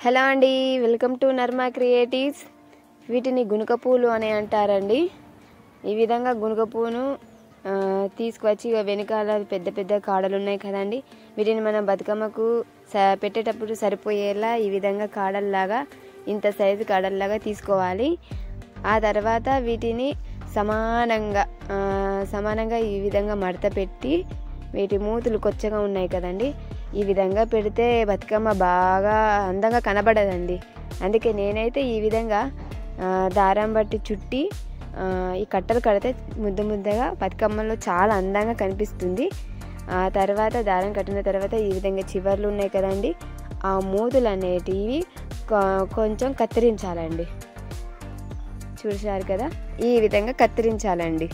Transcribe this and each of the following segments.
hello అండి welcome to నర్మా creatives వీటిని గునుక పూలు అని అంటారండి ఈ విధంగా గునుక పువ్వును ఆ, తీసుకువచ్చి ఇగో వెనకాల పెద్ద పెద్ద కాడలు ఉన్నాయి కదండి వీటిని మనం బతుకమ్మకు స పెట్టేటప్పుడు సరిపోయేలా ఈ విధంగా కాడల్లాగా ఇంత సైజు కాడల్లాగా తీసుకోవాలి ఆ తర్వాత వీటిని సమానంగా ఆ, సమానంగా ఈ విధంగా మడత పెట్టి వీటి మూతులు కొచ్చగా ఉన్నాయి కదండి ఈ విధంగా పెడితే బతుకమ్మ బాగా అందంగా కనబడదండి అందుకే నేనైతే ఈ విధంగా ఆ, దారం బట్టి చుట్టి ఆ, ఈ కట్టలు కడితే ముద్ద ముద్దగా బతుకమ్మలో చాలా అందంగా కనిపిస్తుంది ఆ తర్వాత దారం కట్టిన తర్వాత ఈ విధంగా చివర్లు ఉన్నాయి కదండి ఆ మూతులు అనేటివి కొ- కొంచెం కత్తిరించాలండి చూసారు కదా ఈ విధంగా కత్తిరించాలండి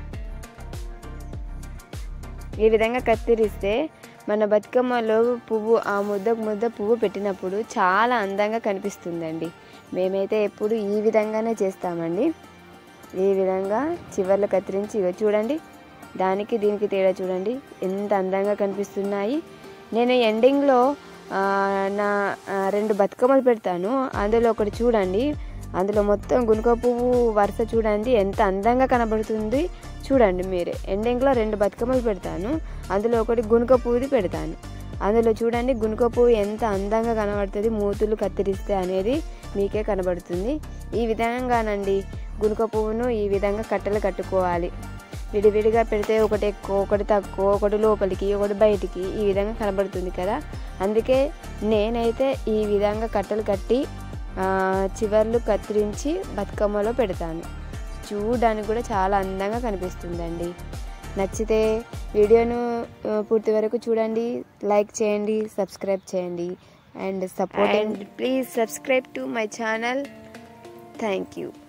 ఈ విధంగా కత్తిరిస్తే మన బతుకమ్మలో పువ్వు ఆ ముద్ద ముద్ద పువ్వు పెట్టినప్పుడు చాలా అందంగా కనిపిస్తుందండి మేమైతే ఎప్పుడు ఈ విధంగానే చేస్తామండి ఈ విధంగా చివర్లు కత్తిరించి ఇగో చూడండి దానికి దీనికి తేడా చూడండి ఎంత అందంగా కనిపిస్తున్నాయి నేను ఎండింగ్లో ఆ, నా ఆ, రెండు బతుకమ్మలు పెడతాను అందులో ఒకటి చూడండి అందులో మొత్తం గునుక పువ్వు వరుస చూడండి ఎంత అందంగా కనబడుతుంది చూడండి మీరే ఎండింగ్లో రెండు బతుకమ్మలు పెడతాను అందులో ఒకటి గునుక పువ్వుది పెడతాను అందులో చూడండి గునుక పువ్వు ఎంత అందంగా కనబడుతుంది మూతులు కత్తిరిస్తే అనేది మీకే కనబడుతుంది ఈ విధంగానండి గునుక పువ్వును ఈ విధంగా కట్టలు కట్టుకోవాలి విడివిడిగా పెడితే ఒకటి ఎక్కువ ఒకటి తక్కువ ఒకటి లోపలికి ఒకటి బయటికి ఈ విధంగా కనబడుతుంది కదా అందుకే నేనైతే ఈ విధంగా కట్టలు కట్టి ఆ, చివర్లు కత్తిరించి బతుకమ్మలో పెడతాను చూడడానికి కూడా చాలా అందంగా కనిపిస్తుందండి నచ్చితే వీడియోను ఆ, పూర్తి వరకు చూడండి లైక్ చేయండి సబ్స్క్రైబ్ చేయండి and support and please subscribe to my channel thank you